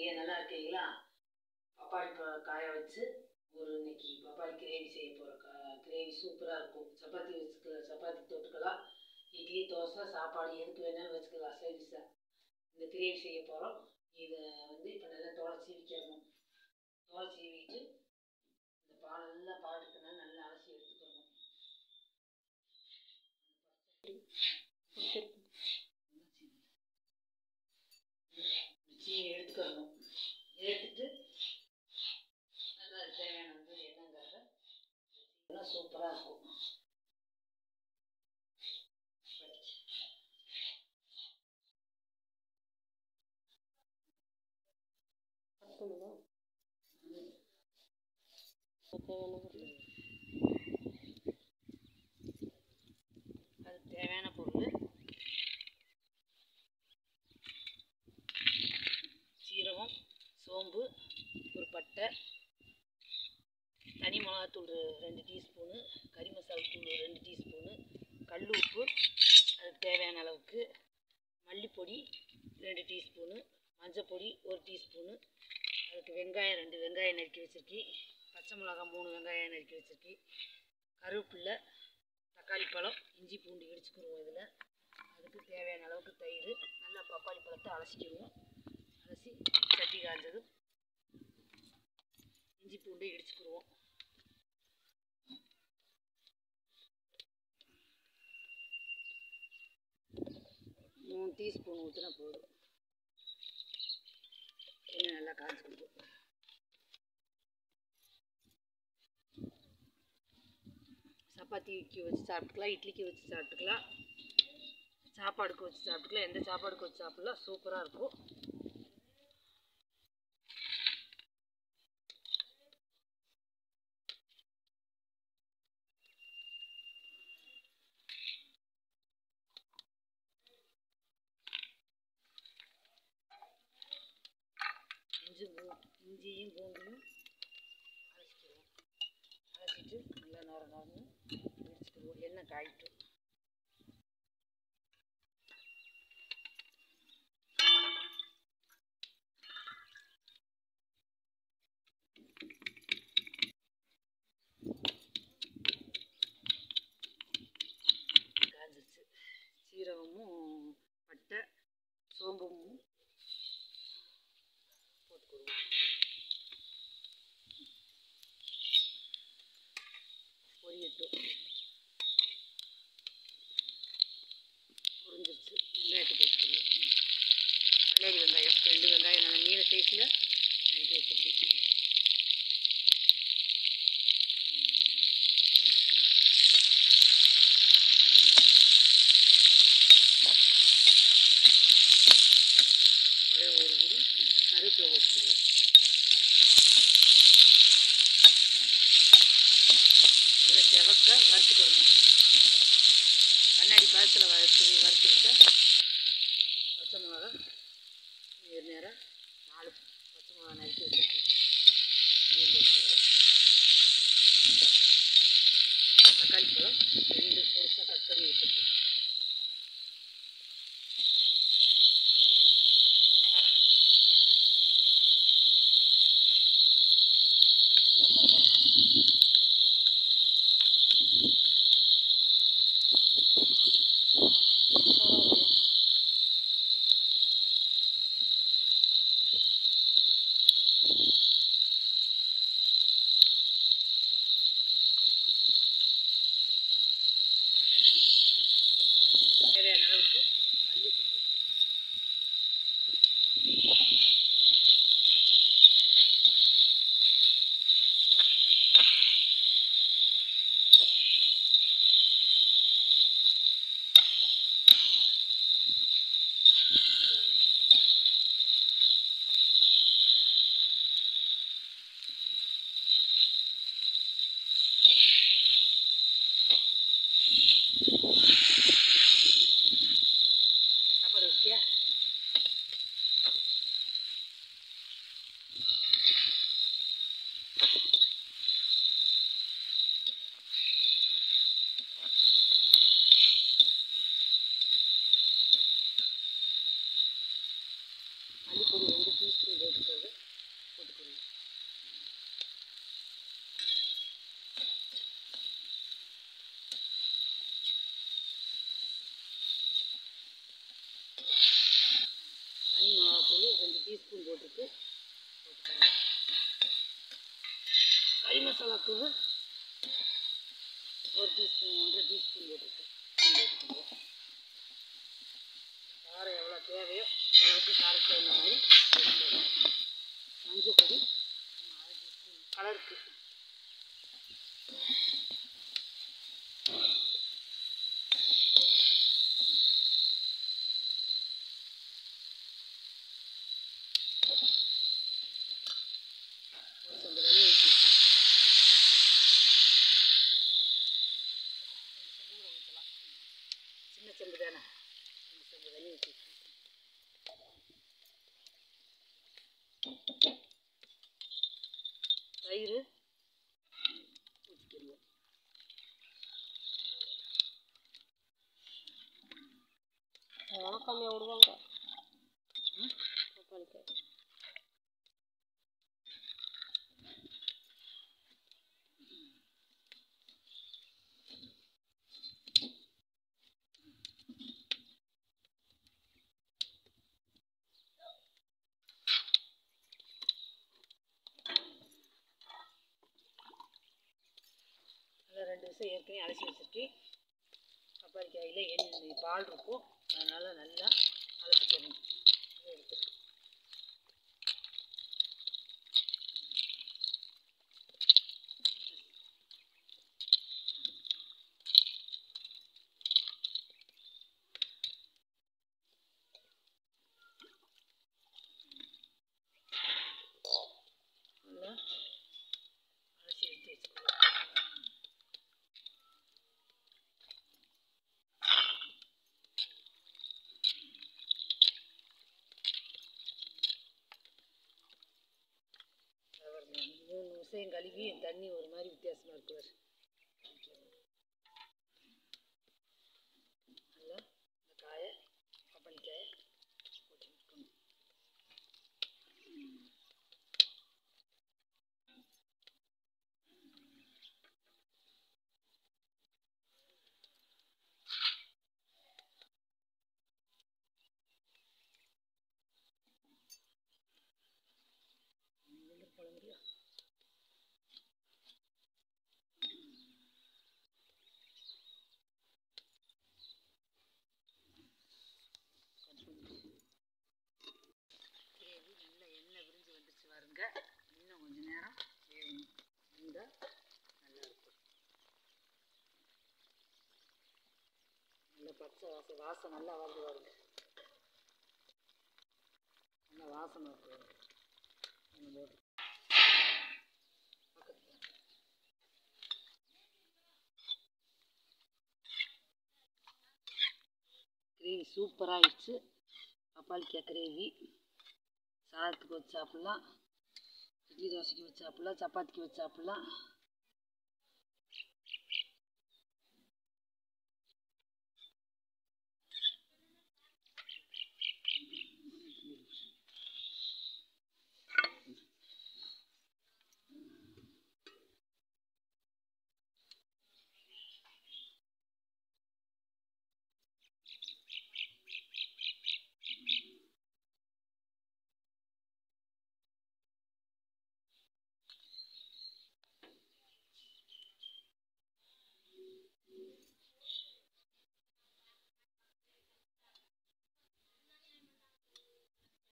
இருக்கீங்க நல்லா இருக்கீங்களா பப்பாளி பழம் காய வச்சு ஒரு இன்னைக்கு பப்பாளி கிரேவி செய்ய போகிறோம் கிரேவி சூப்பராக இருக்கும் சப்பாத்தி வச்சுக்கலாம் சப்பாத்தி தொட்டுக்கலாம் இட்லி தோசை சாப்பாடு எதுக்கு வேணாலும் வச்சுக்கலாம் சைடிஷாக இந்த கிரேவி செய்ய போகிறோம் இதை வந்து இப்போ நல்லா தோலை சீவிக்கணும் தோலை சீவிட்டு இந்த பால் நல்லா பால் இருக்குன்னா நல்லா அலசி எடுத்துக்கணும் சீவி எடுத்துக்கணும் எடுத்துட்டு நல்லா தேவையானது என்னங்கிறத எல்லாம் சூப்பராக இருக்கும் அது தேவையான பொருள் சீரகம் சோம்பு ஒரு பட்டை தனி மிளகாத்தூள் ரெண்டு டீஸ்பூனு கறி மசாலா தூள் ரெண்டு டீஸ்பூனு கல் உப்பு அதுக்கு தேவையான அளவுக்கு மல்லிப்பொடி ரெண்டு டீஸ்பூனு மஞ்சப்பொடி ஒரு டீஸ்பூனு அதுக்கு வெங்காயம் ரெண்டு வெங்காயம் நறுக்கி வச்சுருக்கி பச்சை மிளகாய் மூணு வெங்காயம் நறுக்கி வச்சுருக்கி கருவேப்பில்லை தக்காளி பழம் இஞ்சி பூண்டு இடிச்சுக்கிடுவோம் இதில் அதுக்கு தேவையான அளவுக்கு தயிர் நல்லா பப்பாளி பழத்தை அலசிக்கிடுவோம் அலசி சட்டி காய்ஞ்சது இஞ்சி பூண்டு இடிச்சுக்கிடுவோம் மூணு டீஸ்பூன் ஊற்றினா போதும் எண்ணெய் நல்லா காய்ச்சிக்கிடுவோம் சப்பாத்திக்கு வச்சு சாப்பிட்டுக்கலாம் இட்லிக்கு வச்சு சாப்பிட்டுக்கலாம் சாப்பாடுக்கு வச்சு சாப்பிட்டுக்கலாம் எந்த சாப்பாடுக்கு வச்சு சாப்பிட்லாம் சூப்பராக இருக்கும் இஞ்சி பூ இஞ்சியும் பூண்டையும் அரைச்சிக்குவோம் அரைச்சிட்டு நல்லா நொர நொரன்னு இடிச்சுக்கிடுவோம் எண்ணெய் காயிட்டும் காஞ்சிச்சு சீரகமும் பட்டை சோம்பும் போட்டுக்கிடுவோம் பொரியட்டும் பொரிஞ்சிருச்சு வெங்காயத்தை போட்டுக்கணும் பல்லாரி வெங்காயம் ரெண்டு வெங்காயம் நல்லா நீல சைஸில் நறுக்கி வச்சுருக்கு ஒரே ஒரு குடி கருவேப்பிலை போட்டுக்குவோம் நல்லா செவக்க வறுத்துக்கிறணும் கண்ணாடி பழத்தில் வறுத்து வறுத்துக்கிட்டா பச்சை மிளகா நேர் நேராக நாலு பச்சை மிளகா நறுக்கி வச்சுருக்கேன் மீன் வச்சுருவோம் தக்காளி பழம் ரெண்டு பொடிசாக கட் பண்ணி வச்சுருக்கேன் தேவையான அளவுக்கு கல்லுப்பு போட்டுக்கலாம் தனி மிளகாத்தூள் ரெண்டு டீஸ்பூன் போட்டுட்டு போட்டுக்கோங்க கறி மசாலா தூள் ஒரு டீஸ்பூன் ஒன்றரை டீஸ்பூன் போட்டுட்டு போட்டுக்கோங்க காரம் எவ்வளோ தேவையோ அந்த அளவுக்கு காரத்துக்கு தகுந்த மாதிரி போட்டுக்கோங்க மஞ்சள் பொடி சும்மா அரை டீஸ்பூன் கலருக்கு ஒரு சொம்பு தண்ணி ஊற்றி ஊற்றலாம் சின்ன செம்பு தானே ரெண்டு செம்பு தண்ணி ஊற்றி தயிர் ஊற்றிக்கிடுவோம் அதெல்லாம் கம்மியாக விடுவாங்க ம் தக்காளிக்காய் நல்லா ரெண்டு விஷயம் ஏற்கனவே அலசி வச்சுருக்கேன் பப்பாளிக்காயில் எண்ணெய் பால் இருக்கும் அதனால் நல்லா அலசிக்கணும் இதை எடுத்து நல்லா அலசி எடுத்து வச்சுக்கலாம் பாருங்க, மூணு விஷயம் கழுவி தண்ணி ஒரு மாதிரி வித்தியாசமாக இருக்கு பாரு. நல்லா இந்த காயை பப்பாளிக்காயை போட்டு விட்டுக்கணும் இதில் குழம்புல கிரேவி நல்ல எண்ணெய் விரிஞ்சு வந்துச்சு பாருங்க இன்னும் கொஞ்ச நேரம் வேகணும் இருந்தால் நல்லா இருக்கும் நல்ல பச்சை வாசம் வாசம் நல்லா வருது பாருங்க நல்லா வாசமாக இருக்கு பாருங்க. ஒன்று போட்டு பக்கத்துல கிரேவி சூப்பராக ஆயிடுச்சு பப்பாளிக்காய் கிரேவி சாதத்துக்கு வச்சு சாப்பிட்லாம் இட்லி தோசைக்கு வச்சு சாப்பிட்லாம் சப்பாத்திக்கு வச்சு சாப்பிட்லாம்